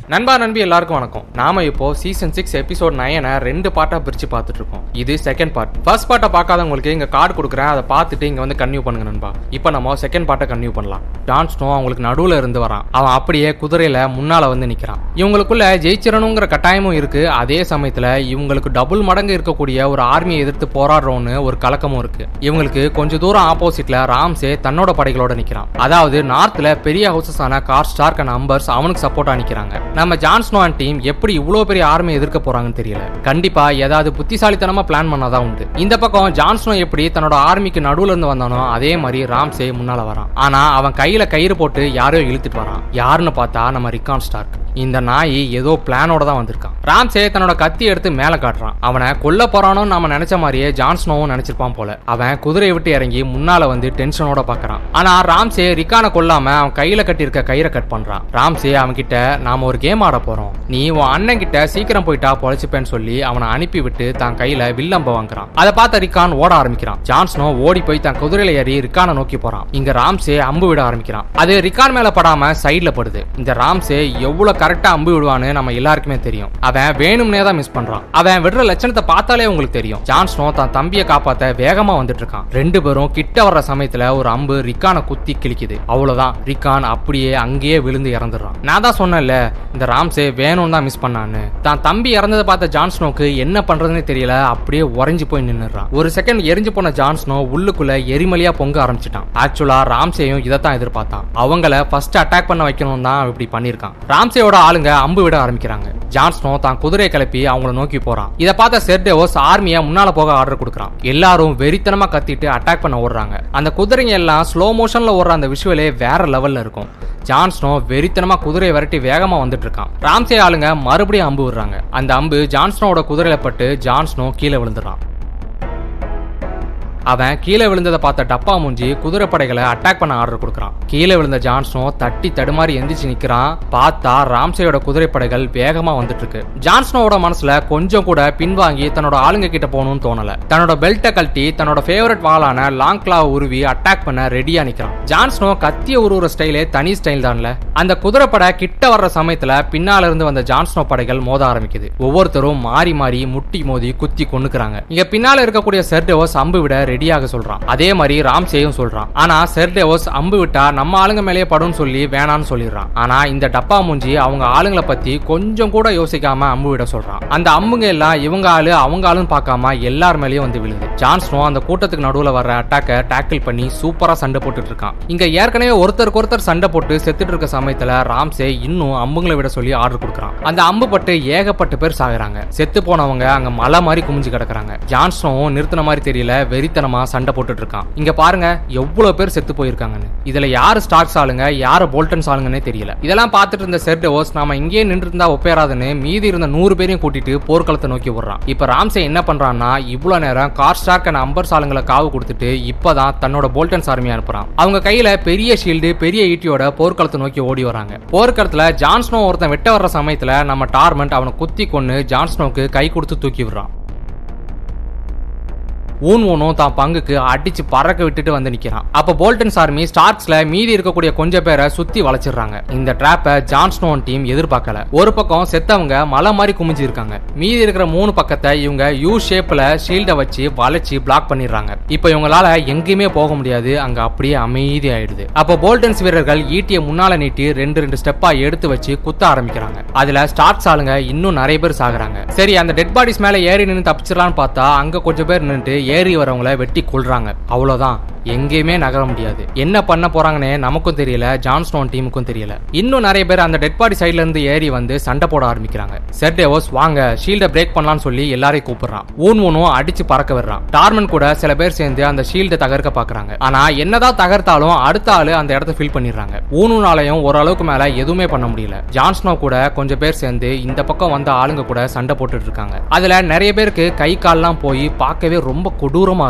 நண்பா நண்பி எல்லாருக்கும் வணக்கம் நாம இப்போ சீசன் சிக்ஸ் எபிசோட் நைனை ரெண்டு பார்ட்டா பிரிச்சு பார்த்துட்டு இருக்கோம் இது செகண்ட் பார்ட் ஃபர்ஸ்ட் பார்ட்டை பார்க்காதவங்களுக்கு இங்க கார்டு கொடுக்குறேன் அதை பார்த்துட்டு இங்க வந்து கன்டினியூ பண்ணுங்க நண்பா இப்போ நம்ம செகண்ட் பார்ட்டை கன்டினியூ பண்ணலாம் ஜான் ஸ்னோ அவங்களுக்கு நடுவுல இருந்து வரான் அவன் அப்படியே குதிரையில முன்னால வந்து நிக்கிறான் இவங்களுக்குள்ள ஜெயிச்சிடணுங்கிற கட்டாயமும் இருக்கு அதே சமயத்துல இவங்களுக்கு டபுள் மடங்கு இருக்கக்கூடிய ஒரு ஆர்மியை எதிர்த்து போராடுறோம்னு ஒரு கலக்கமும் இருக்கு இவங்களுக்கு கொஞ்ச தூரம் ஆப்போசிட்ல ராம்சே தன்னோட படைகளோட நிக்கிறான் அதாவது நார்த்ல பெரிய ஹவுசஸ் ஆன கார் ஸ்டார்க் அண்ட் அம்பர்ஸ் அவனுக்கு சப்போர்ட்டா நிக்கிறாங்க நம்ம ஜான்ஸ்னோன் டீம் எப்படி இவ்வளவு பெரிய ஆர்மி எதிர்க்க போறாங்கன்னு தெரியல கண்டிப்பா ஏதாவது புத்திசாலித்தனமா பிளான் பண்ணாதான் உண்டு இந்த பக்கம் ஜான்ஸ்னோ எப்படி தன்னோட ஆர்மிக்கு நடுவுல இருந்து வந்தானோ அதே மாதிரி ராம்சே முன்னால வரான் ஆனா அவன் கையில கயிறு போட்டு யாரையோ இழுத்துட்டு வரான் யாருன்னு பார்த்தா நம்ம ரிக்கான் ஸ்டார்க் இந்த நாய் ஏதோ பிளானோட தான் வந்திருக்கான் ராம்சே தன்னோட கத்தி எடுத்து மேல காட்டுறான் அவனை கொல்ல போறானோ நாம நினைச்ச மாதிரியே ஜான்ஸ்னோவும் நினைச்சிருப்பான் போல அவன் குதிரையை விட்டு இறங்கி முன்னால வந்து டென்ஷனோட பாக்குறான் ஆனா ராம்சே ரிக்கான கொல்லாம அவன் கையில கட்டியிருக்க கயிறை கட் பண்றான் ராம்சே அவன் கிட்ட நாம ஒரு கேம் ஆட போறோம் நீ உன் அண்ணன் கிட்ட சீக்கிரம் போயிட்டா பொழைச்சுப்பேன்னு சொல்லி அவனை அனுப்பி விட்டு தான் கையில வில்லம்ப வாங்குறான் அதை பார்த்த ரிக்கான் ஓட ஆரம்பிக்கிறான் ஜான்ஸ்னோ ஓடி போய் தன் குதிரையில ஏறி ரிக்கானை நோக்கி போறான் இங்க ராம்சே அம்பு விட ஆரம்பிக்கிறான் அது ரிக்கான் மேல படாம சைடுல படுது இந்த ராம்சே எவ்வளவு கரெக்டா அம்பு விடுவான்னு நம்ம எல்லாருக்குமே தெரியும் அவன் வேணும்னே தான் மிஸ் பண்றான் அவன் விடுற லட்சணத்தை பார்த்தாலே உங்களுக்கு தெரியும் ஜான்ஸ்னோ தான் தம்பியை காப்பாத்த வேகமா வந்துட்டு இருக்கான் ரெண்டு பேரும் கிட்ட வர்ற சமயத்துல ஒரு அம்பு ரிக்கானை குத்தி கிழிக்குது அவ்வளவுதான் ரிக்கான் அப்படியே அங்கேயே விழுந்து இறந்துடுறான் நான் தான் சொன்னேன்ல இந்த ராம்சே வேணும்னு தான் மிஸ் பண்ணான்னு தான் தம்பி இறந்ததை பார்த்த ஜான்ஸ்னோக்கு என்ன பண்றதுன்னு தெரியல அப்படியே உறைஞ்சு போய் நின்னுறான் ஒரு செகண்ட் எரிஞ்சு போன ஜான்ஸ்னோ உள்ளுக்குள்ள எரிமலையா பொங்க ஆரம்பிச்சிட்டான் ஆக்சுவலா ராம்சேயும் இதைத்தான் எதிர்பார்த்தான் அவங்கள ஃபர்ஸ்ட் அட்டாக் பண்ண வைக்கணும் தான் இப்படி பண்ணிருக்கான் ராம்சேயோட ஆளுங்க அம்பு விட ஆரம்பிக்கிறாங்க ஜான்ஸ்னோ தான் குதிரையை கிளப்பி அவங்கள நோக்கி போறான் இதை பார்த்த செர்டேவோஸ் ஆர்மியா முன்னால போக ஆர்டர் கொடுக்குறான் எல்லாரும் வெறித்தனமா கத்திட்டு அட்டாக் பண்ண ஓடுறாங்க அந்த குதிரைங்க எல்லாம் ஸ்லோ மோஷன்ல ஓடுற அந்த விஷுவலே வேற லெவல்ல இருக்கும் ஜான்ஸ்னோ வெறித்தனமா குதிரையை விரட்டி வேகமா வந்துட்டு இருக்கான் ராம்சே ஆளுங்க மறுபடியும் அம்பு விடுறாங்க அந்த அம்பு ஜான்ஸ்னோட குதிரையில பட்டு ஜான்ஸ்னோ கீழே விழுந்துடுறான் அவன் கீழே விழுந்ததை பார்த்த டப்பா மூஞ்சி குதிரைப்படைகளை அட்டாக் பண்ண ஆர்டர் கொடுக்குறான் கீழே விழுந்த ஜான்ஸ்னோ தட்டி தடுமாறி எந்திரிச்சு நிக்கிறான் பார்த்தா ராம்சேயோட குதிரைப்படைகள் வேகமா வந்துட்டு இருக்கு ஜான்ஸ்னோவோட மனசுல கொஞ்சம் கூட பின்வாங்கி தன்னோட ஆளுங்க கிட்ட போகணும்னு தோணல தன்னோட பெல்ட்டை கழட்டி தன்னோட ஃபேவரட் வாளான லாங் கிளாவ் உருவி அட்டாக் பண்ண ரெடியா நிக்கிறான் ஜான்ஸ்னோ கத்திய உருவுற ஸ்டைலே தனி ஸ்டைல் தான்ல அந்த குதிரைப்படை கிட்ட வர்ற சமயத்துல பின்னால இருந்து வந்த ஜான்ஸ்னோ படைகள் மோத ஆரம்பிக்குது ஒவ்வொருத்தரும் மாறி மாறி முட்டி மோதி குத்தி கொன்னுக்குறாங்க இங்க பின்னால இருக்கக்கூடிய செர்டோஸ் அம்பு விட ரெடியாக சொல்றான் அதே மாதிரி ராம்சேயும் சொல்றான் ஆனா செர்டேவோஸ் அம்பு விட்டா நம்ம ஆளுங்க மேலேயே படும்னு சொல்லி வேணான்னு சொல்லிடுறான் ஆனா இந்த டப்பா மூஞ்சி அவங்க ஆளுங்களை பத்தி கொஞ்சம் கூட யோசிக்காம அம்பு விட சொல்றான் அந்த அம்புங்க எல்லாம் இவங்க ஆளு அவங்க ஆளுன்னு பார்க்காம எல்லார் மேலேயும் வந்து விழுது ஜான்ஸ்னோ அந்த கூட்டத்துக்கு நடுவுல வர்ற அட்டாக்க டேக்கிள் பண்ணி சூப்பரா சண்டை போட்டுட்டு இருக்கான் இங்க ஏற்கனவே ஒருத்தருக்கு ஒருத்தர் சண்டை போட்டு செத்துட்டு இருக்க சமயத்துல ராம்சே இன்னும் அம்புங்களை விட சொல்லி ஆர்டர் கொடுக்குறான் அந்த அம்பு பட்டு ஏகப்பட்ட பேர் சாகுறாங்க செத்து போனவங்க அங்க மலை மாதிரி குமிஞ்சு கிடக்குறாங்க ஜான்ஸ்னோவும் நிறுத்தின மாதிரி தெரியல வெறித்தனமா சண்டை போட்டுட்டு இருக்கான் இங்க பாருங்க எவ்வளவு பேர் செத்து போயிருக்காங்கன்னு இதுல யாரு ஸ்டாக்ஸ் ஆளுங்க யாரு போல்டன்ஸ் ஆளுங்கன்னே தெரியல இதெல்லாம் பார்த்துட்டு இருந்த செர்டோஸ் நாம இங்கேயே நின்று இருந்தா ஒப்பேராதுன்னு மீதி இருந்த நூறு பேரையும் கூட்டிட்டு போர்க்களத்தை நோக்கி விடுறான் இப்ப ராம்சே என்ன பண்றான்னா இவ்வளவு நேரம் கார் ஸ்டார்க் அண்ட் அம்பர்ஸ் ஆளுங்களை காவு கொடுத்துட்டு இப்பதான் தன்னோட போல்டன்ஸ் ஆர்மி அனுப்புறான் அவங்க கையில பெரிய ஷீல்டு பெரிய ஈட்டியோட போர்க்களத்தை நோக்கி ஓடி வராங்க போர்க்களத்துல ஜான்ஸ்னோ ஒருத்தன் வெட்ட வர்ற சமயத்துல நம்ம டார்மெண்ட் அவனை குத்தி கொன்னு ஜான்ஸ்னோக்கு கை கொடுத்து தூக்கி விடுறான் ஊன் ஊனும் தான் பங்குக்கு அடிச்சு பறக்க விட்டுட்டு வந்து நிக்கிறான் அப்ப போல்டன்ஸ் ஆர்மி ஸ்டார்க்ஸ்ல மீதி இருக்கக்கூடிய கொஞ்சம் பேரை சுத்தி வளைச்சிடுறாங்க இந்த டிராப்ப ஜான்ஸ்னோன் டீம் எதிர்பார்க்கல ஒரு பக்கம் செத்தவங்க மலை மாதிரி குமிஞ்சு இருக்காங்க மீதி இருக்கிற மூணு பக்கத்தை இவங்க யூ ஷேப்ல ஷீல்ட வச்சு வளைச்சு பிளாக் பண்ணிடுறாங்க இப்ப இவங்களால எங்கேயுமே போக முடியாது அங்க அப்படியே அமைதி ஆயிடுது அப்ப போல்டன்ஸ் வீரர்கள் ஈட்டிய முன்னால நீட்டி ரெண்டு ரெண்டு ஸ்டெப்பா எடுத்து வச்சு குத்த ஆரம்பிக்கிறாங்க அதுல ஸ்டார்க்ஸ் ஆளுங்க இன்னும் நிறைய பேர் சாகுறாங்க சரி அந்த டெட் பாடிஸ் மேல ஏறி நின்று தப்பிச்சிடலாம்னு பார்த்தா அங்க கொஞ்சம் பேர் நின்னுட்டு ஏறி வரவங்கள வெட்டி கொள்றாங்க அவ்வளவுதான் எங்கேயுமே நகர முடியாது என்ன பண்ண போறாங்கன்னு நமக்கும் தெரியல ஜான்ஸ்டோன் டீமுக்கும் தெரியல இன்னும் நிறைய பேர் அந்த டெட் பாடி சைட்ல இருந்து ஏறி வந்து சண்டை போட ஆரம்பிக்கிறாங்க செர்டேவோஸ் வாங்க ஷீல்ட பிரேக் பண்ணலாம்னு சொல்லி எல்லாரையும் கூப்பிடுறான் ஊன் ஊனும் அடிச்சு பறக்க விடுறான் டார்மன் கூட சில பேர் சேர்ந்து அந்த ஷீல்ட தகர்க்க பாக்குறாங்க ஆனா என்னதான் தகர்த்தாலும் அடுத்த ஆளு அந்த இடத்த ஃபில் பண்ணிடுறாங்க ஊனுனாலையும் ஓரளவுக்கு மேல எதுவுமே பண்ண முடியல ஜான்ஸ்னோ கூட கொஞ்சம் பேர் சேர்ந்து இந்த பக்கம் வந்த ஆளுங்க கூட சண்டை போட்டுட்டு இருக்காங்க அதுல நிறைய பேருக்கு கை கால்லாம் போய் பார்க்கவே ரொம்ப கொடூரமா இருக்கும்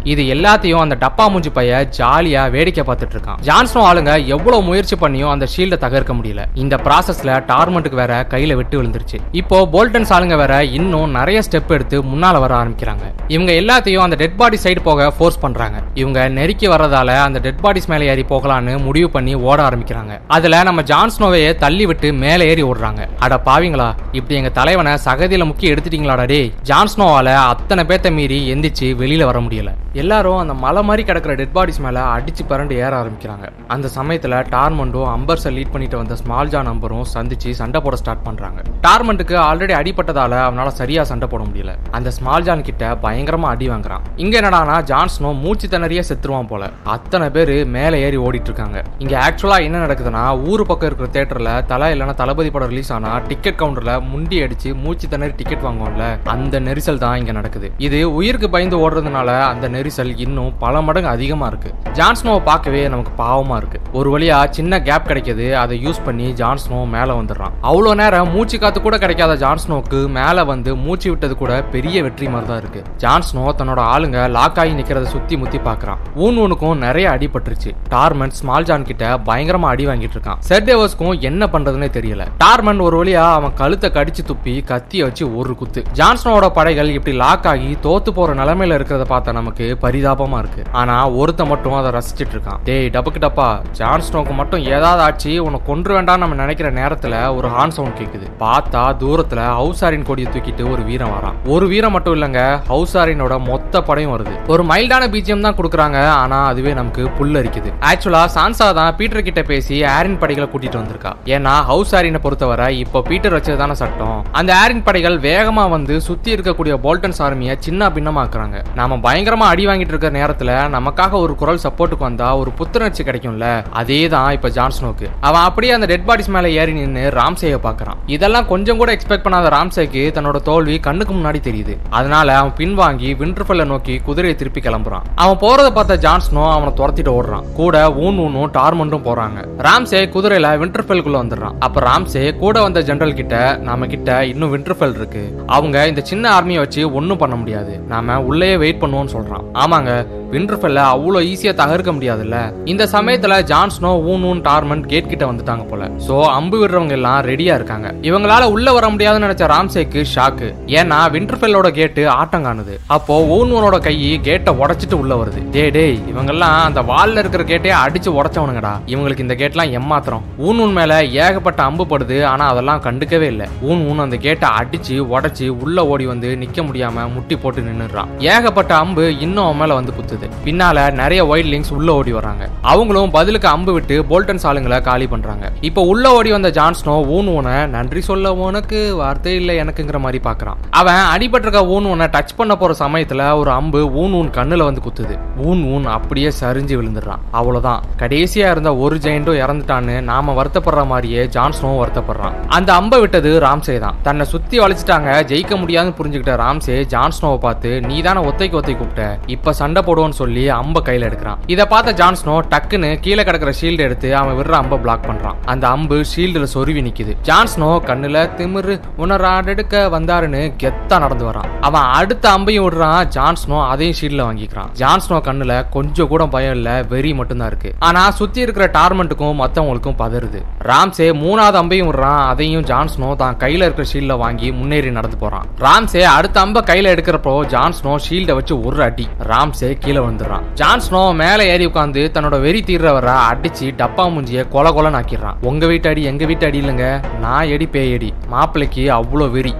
இது எல்லாத்தையும் அந்த டப்பா மூஞ்சி பைய ஜாலியா வேடிக்கை பார்த்துட்டு இருக்கான் ஜான்ஸ்னோ ஆளுங்க எவ்வளவு முயற்சி பண்ணியும் அந்த ஷீல்டை தகர்க்க முடியல இந்த ப்ராசஸ்ல டார்மெண்ட்டுக்கு வேற கையில விட்டு விழுந்துருச்சு இப்போ போல்டன்ஸ் ஆளுங்க வேற இன்னும் நிறைய ஸ்டெப் எடுத்து முன்னால வர ஆரம்பிக்கிறாங்க இவங்க எல்லாத்தையும் அந்த டெட் பாடி சைடு போக ஃபோர்ஸ் பண்றாங்க இவங்க நெருக்கி வர்றதால அந்த டெட் பாடிஸ் மேல ஏறி போகலான்னு முடிவு பண்ணி ஓட ஆரம்பிக்கிறாங்க அதுல நம்ம ஜான்ஸ்னோவையே தள்ளி விட்டு மேலே ஏறி ஓடுறாங்க அட பாவிங்களா இப்படி எங்க தலைவனை சகதியில முக்கி எடுத்துட்டீங்களாடா டேய் ஜான்ஸ்னோவால அத்தனை பேத்த மீறி எந்திரிச்சு வெளியில வர முடியல எல்லாரும் அந்த மலை மாதிரி கிடக்கிற டெட் பாடிஸ் மேல அடிச்சு பரண்டு ஏற ஆரம்பிக்கிறாங்க அந்த சமயத்துல டார்மண்டும் அம்பர்ஸை லீட் பண்ணிட்டு வந்த ஸ்மால் ஜான் அம்பரும் சந்திச்சு சண்டை போட ஸ்டார்ட் பண்றாங்க டார்மண்டுக்கு ஆல்ரெடி அடிபட்டதால அவனால சரியா சண்டை போட முடியல அந்த ஸ்மால் ஜான் கிட்ட பயங்கரமா அடி வாங்குறான் இங்க என்னடானா ஜான்ஸ்னோ மூச்சு திணறிய செத்துருவான் போல அத்தனை பேரு மேலே ஏறி ஓடிட்டு இருக்காங்க இங்க ஆக்சுவலா என்ன நடக்குதுன்னா ஊர் பக்கம் இருக்கிற தேட்டர்ல தலை இல்லைன்னா தளபதி படம் ரிலீஸ் ஆனா டிக்கெட் கவுண்டர்ல முண்டி அடிச்சு மூச்சு திணறி டிக்கெட் வாங்குவோம்ல அந்த நெரிசல் தான் இங்க நடக்குது இது உயிருக்கு பயந்து ஓடுறதுனால அந்த நெரிசல் இன்னும் பல மடங்கு அதிகமா இருக்கு ஜான்ஸ்னோவை பார்க்கவே நமக்கு பாவமா இருக்கு ஒரு வழியா சின்ன கேப் கிடைக்குது அதை யூஸ் பண்ணி ஜான்ஸ்னோ மேல வந்துடுறான் அவ்வளோ நேரம் மூச்சு காத்து கூட கிடைக்காத ஜான்ஸ்னோக்கு மேல வந்து மூச்சு விட்டது கூட பெரிய வெற்றி மாதிரி தான் இருக்கு ஜான்ஸ்னோ தன்னோட ஆளுங்க லாக் ஆகி நிக்கிறத சுத்தி முத்தி பாக்குறான் ஊன் ஊனுக்கும் நிறைய அடிபட்டுருச்சு டார்மன் ஸ்மால் ஜான் கிட்ட பயங்கரமா அடி வாங்கிட்டு இருக்கான் செர்டேவர்ஸ்க்கும் என்ன பண்றதுன்னே தெரியல டார்மன் ஒரு வழியா அவன் கழுத்தை கடிச்சு துப்பி கத்திய வச்சு ஒரு குத்து ஜான்ஸ்னோட படைகள் இப்படி லாக் ஆகி தோத்து போற நிலைமையில இருக்கிறத பார்த்தா நமக்கு பரிதாபமா இருக்கு ஆனா ஒருத்த மட்டும் அதை ரசிச்சிட்டு இருக்கான் டேய் டபுக்கு டப்பா ஜான்ஸ்னோக்கு மட்டும் ஏதாவது ஆச்சு உன்னை கொன்று வேண்டாம் நம்ம நினைக்கிற நேரத்துல ஒரு ஹார்ன் சவுண்ட் கேக்குது பார்த்தா தூரத்துல ஹவுசாரின் கொடியை தூக்கிட்டு ஒரு வீரன் வரான் ஒரு வீரன் மட்டும் இல்லங்க ஹவுசாரினோட மொத்த படையும் வருது ஒரு மைல்டான பிஜிஎம் தான் கொடுக்குறாங்க ஆனா அதுவே நமக்கு புல்லரிக்குது ஆக்சுவலா சான்சா தான் பீட்டர் கிட்ட பேசி ஆரின் படைகளை கூட்டிட்டு வந்திருக்கா ஏன்னா ஹவுசாரினை பொறுத்தவரை இப்போ பீட்டர் வச்சதுதான சட்டம் அந்த ஆரின் படைகள் வேகமா வந்து சுத்தி இருக்கக்கூடிய போல்டன்ஸ் ஆர்மியை சின்ன பின்னமாக்குறாங்க நாம பயங்கரமா அடி வாங்கிட்டு இருக்கிற நேரத்துல நமக்காக ஒரு குரல் சப்போர்ட்டுக்கு வந்தா ஒரு புத்துணர்ச்சி கிடைக்கும்ல அதே தான் இப்ப ஜான்ஸ்னோக்கு அவன் அப்படியே அந்த டெட் பாடிஸ் மேல ஏறி நின்று ராம்சேயை பாக்குறான் இதெல்லாம் கொஞ்சம் கூட எக்ஸ்பெக்ட் பண்ணாத ராம்சேக்கு தன்னோட தோல்வி கண்ணுக்கு முன்னாடி தெரியுது அதனால அவன் பின்வாங்கி விண்டர்ஃபெல்ல நோக்கி குதிரையை திருப்பி கிளம்புறான் அவன் போறத பார்த்த ஜான்ஸ்னோ அவனை துரத்திட்டு ஓடுறான் கூட ஊன் ஊனும் டார்மண்டும் போறாங்க ராம்சே குதிரையில விண்டர்ஃபெல்குள்ள வந்துடுறான் அப்ப ராம்சே கூட வந்த ஜெனரல் கிட்ட நாம கிட்ட இன்னும் விண்டர்ஃபெல் இருக்கு அவங்க இந்த சின்ன ஆர்மியை வச்சு ஒன்றும் பண்ண முடியாது நாம உள்ளேயே வெயிட் பண்ணுவோம்னு சொல்றான் ஆமாங்க விண்டர்ஃபெல்ல அவ்வளோ ஈஸியா தகர்க்க முடியாதுல்ல இந்த சமயத்துல ஜான்ஸ்னோ ஊன் ஊன் டார்மன் கேட் கிட்ட வந்துட்டாங்க போல சோ அம்பு விடுறவங்க எல்லாம் ரெடியா இருக்காங்க இவங்களால உள்ள வர முடியாதுன்னு நினைச்ச ராம்சேக்கு ஷாக்கு ஏன்னா விண்டர்ஃபெல்லோட கேட்டு ஆட்டம் காணுது அப்போ ஊன் ஊனோட கை கேட்டை உடைச்சிட்டு உள்ள வருது டே டேய் இவங்கெல்லாம் அந்த வால்ல இருக்கிற கேட்டே அடிச்சு உடைச்சவனுங்கடா இவங்களுக்கு இந்த கேட்லாம் எம்மாத்திரம் ஊன் ஊன் மேல ஏகப்பட்ட அம்பு படுது ஆனா அதெல்லாம் கண்டுக்கவே இல்லை ஊன் ஊன் அந்த கேட்டை அடிச்சு உடைச்சு உள்ள ஓடி வந்து நிக்க முடியாம முட்டி போட்டு நின்னுறான் ஏகப்பட்ட அம்பு இன்னும் அவன் மேல வந்து குத்துது பின்னால நிறைய ஒயிட் லிங்ஸ் உள்ள ஓடி வராங்க அவங்களும் பதிலுக்கு அம்பு விட்டு போல்டன்ஸ் ஆளுங்களை காலி பண்றாங்க இப்போ உள்ள ஓடி வந்த ஜான்ஸ்னோ ஊன் ஊனை நன்றி சொல்ல உனக்கு வார்த்தை இல்லை எனக்குங்கிற மாதிரி பாக்குறான் அவன் அடிபட்டிருக்க ஊன் ஊனை டச் பண்ண போற சமயத்துல ஒரு அம்பு ஊன் ஊன் கண்ணுல வந்து குத்துது ஊன் ஊன் அப்படியே சரிஞ்சு விழுந்துடுறான் அவ்வளவுதான் கடைசியா இருந்த ஒரு ஜெயண்டும் இறந்துட்டான்னு நாம வருத்தப்படுற மாதிரியே ஜான்ஸ்னோ வருத்தப்படுறான் அந்த அம்பை விட்டது ராம்சே தான் தன்னை சுத்தி வளைச்சிட்டாங்க ஜெயிக்க முடியாதுன்னு புரிஞ்சுக்கிட்ட ராம்சே ஜான்ஸ்னோவை பார்த்து நீ தானே ஒத்தைக்கு ஒத்தை கூப்பிட்ட இப்ப சண்டை போடுவோன்னு சொல்லி அம்ப கையில எடுக்கிறான் இதை பார்த்த ஜான்ஸ்னோ டக்குன்னு கீழே கிடக்கிற ஷீல்டு எடுத்து அவன் விடுற அம்ப பிளாக் பண்றான் அந்த அம்பு ஷீல்டுல சொருவி நிக்குது ஜான்ஸ்னோ கண்ணுல திமிரு உணராடெடுக்க வந்தாருன்னு கெத்தா நடந்து வரான் அவன் அடுத்த அம்பையும் விடுறான் ஜான்ஸ்னோ அதையும் ஷீல்ட்ல வாங்கிக்கிறான் ஜான்ஸ்னோ கண்ணுல கொஞ்சம் கூட பயம் இல்ல வெறி மட்டும்தான் இருக்கு ஆனா சுத்தி இருக்கிற டார்மெண்ட்டுக்கும் மத்தவங்களுக்கும் பதறுது ராம்சே மூணாவது அம்பையும் விடுறான் அதையும் ஜான்ஸ்னோ தான் கையில இருக்கிற ஷீல்ட வாங்கி முன்னேறி நடந்து போறான் ராம்சே அடுத்த அம்ப கையில எடுக்கிறப்போ ஜான்ஸ்னோ ஷீல்ட வச்சு ஒரு அடி ராம்சே கீழே வந்துடுறான் ஜான்ஸ்னோ மேல ஏறி உட்காந்து தன்னோட வெறி தீர்றவரை அடிச்சு டப்பா முஞ்சிய கொல கொலன்னு ஆக்கிடுறான் உங்க வீட்டு அடி எங்க வீட்டு அடி இல்லைங்க நான் எடி பேய் அடி மாப்பிள்ளைக்கு அவ்வளோ வெறி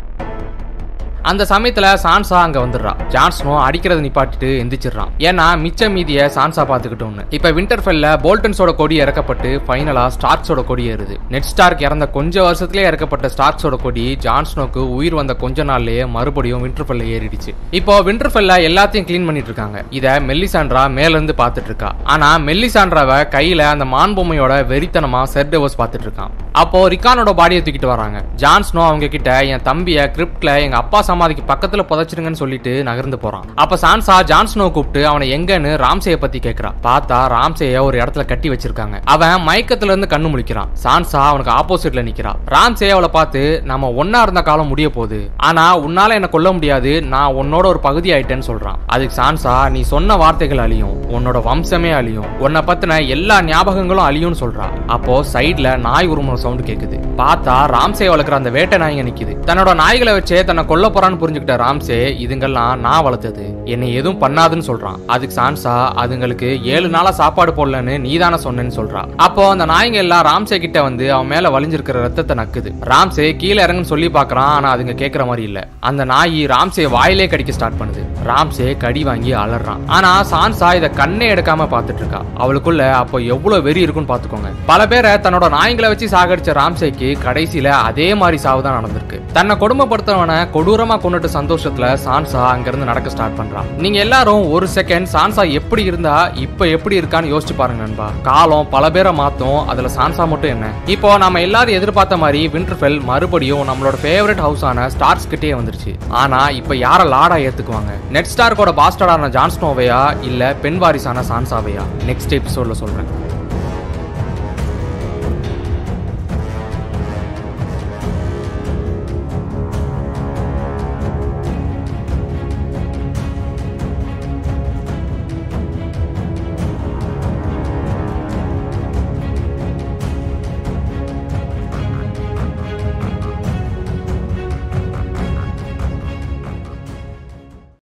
அந்த சமயத்துல சான்சா அங்க வந்துடுறா ஜான்ஸ்னோ அடிக்கிறத நிப்பாட்டிட்டு எந்திரிச்சிடுறான் ஏன்னா மிச்ச மீதிய சான்சா பாத்துக்கிட்டோம்னு இப்ப விண்டர்ஃபெல்ல போல்டன்ஸோட கொடி இறக்கப்பட்டு ஃபைனலா ஸ்டார்க்ஸோட கொடி ஏறுது நெட் ஸ்டார்க் இறந்த கொஞ்ச வருஷத்துலயே இறக்கப்பட்ட ஸ்டார்க்ஸோட கொடி ஜான்ஸ்னோக்கு உயிர் வந்த கொஞ்ச நாள்லயே மறுபடியும் விண்டர்ஃபெல்ல ஏறிடுச்சு இப்போ விண்டர்ஃபெல்ல எல்லாத்தையும் க்ளீன் பண்ணிட்டு இருக்காங்க இத மெல்லிசாண்ட்ரா மேல இருந்து பாத்துட்டு இருக்கா ஆனா மெல்லிசாண்ட்ராவை கையில அந்த மான் பொம்மையோட வெறித்தனமா செர்டோவஸ் பாத்துட்டு இருக்கான் அப்போ ரிக்கானோட பாடியை தூக்கிட்டு வராங்க ஜான்ஸ்னோ அவங்க கிட்ட என் தம்பிய கிரிப்ட்ல எங்க அப்பா சமாதிக்கு பக்கத்துல புதைச்சிருங்கன்னு சொல்லிட்டு நகர்ந்து போறான் அப்ப சான்சா ஜான்ஸ்னோ கூப்பிட்டு அவனை எங்கன்னு ராம்சேய பத்தி கேக்குறான் பார்த்தா ராம்சேய ஒரு இடத்துல கட்டி வச்சிருக்காங்க அவன் மயக்கத்துல இருந்து கண்ணு முழிக்கிறான் சான்சா அவனுக்கு ஆப்போசிட்ல நிக்கிறான் ராம்சே அவளை பார்த்து நம்ம ஒன்னா இருந்த காலம் முடிய போகுது ஆனா உன்னால என்ன கொல்ல முடியாது நான் உன்னோட ஒரு பகுதி ஆயிட்டேன்னு சொல்றான் அதுக்கு சான்சா நீ சொன்ன வார்த்தைகள் அழியும் உன்னோட வம்சமே அழியும் உன்னை பத்தின எல்லா ஞாபகங்களும் அழியும்னு சொல்றா அப்போ சைடுல நாய் உருமுற சவுண்ட் கேக்குது பார்த்தா ராம்சே வளர்க்குற அந்த வேட்டை நாய்ங்க நிக்குது தன்னோட நாய்களை வச்சே தன்னை கொல்ல போறான்னு புரிஞ்சுக்கிட்ட ராம்சே இதுங்கெல்லாம் நான் வளர்த்தது என்னை எதுவும் பண்ணாதுன்னு சொல்றான் அதுக்கு சான்சா அதுங்களுக்கு ஏழு நாளா சாப்பாடு போடலன்னு நீதானே சொன்னேன்னு சொல்றா அப்போ அந்த நாய்ங்க எல்லாம் ராம்சே கிட்ட வந்து அவன் மேல வலிஞ்சிருக்கிற ரத்தத்தை நக்குது ராம்சே கீழே இறங்குன்னு சொல்லி பாக்குறான் ஆனா அதுங்க கேக்குற மாதிரி இல்ல அந்த நாய் ராம்சே வாயிலே கடிக்க ஸ்டார்ட் பண்ணுது ராம்சே கடி வாங்கி அலறான் ஆனா சான்சா இத கண்ணே எடுக்காம பாத்துட்டு இருக்கா அவளுக்குள்ள அப்போ எவ்வளவு வெறி இருக்குன்னு பாத்துக்கோங்க பல பேரை தன்னோட நாய்களை வச்சு சாகடிச்ச ராம்சேக்கு கடைசியில அதே மாதிரி சாவு தான் நடந்திருக்கு தன்னை கொடுமைப்படுத்துறவனை கொடூரமா கொண்டுட்டு சந்தோஷத்துல சான்சா அங்கிருந்து நடக்க ஸ்டார்ட் பண்றான் நீங்க எல்லாரும் ஒரு செகண்ட் சான்சா எப்படி இருந்தா இப்ப எப்படி இருக்கான்னு யோசிச்சு பாருங்க நண்பா காலம் பல பேரை மாத்தும் அதுல சான்சா மட்டும் என்ன இப்போ நம்ம எல்லாரும் எதிர்பார்த்த மாதிரி விண்டர்ஃபெல் மறுபடியும் நம்மளோட ஃபேவரட் ஹவுஸான ஸ்டார்ஸ் கிட்டே வந்துருச்சு ஆனா இப்ப யார லாடா ஏத்துக்குவாங்க நெட் ஸ்டார்க்கோட பாஸ்டர்டான ஜான்ஸ்னோவையா இல்ல பெண் வாரிசான சான்சாவையா நெக்ஸ்ட் எபிசோட்ல சொல்றேன்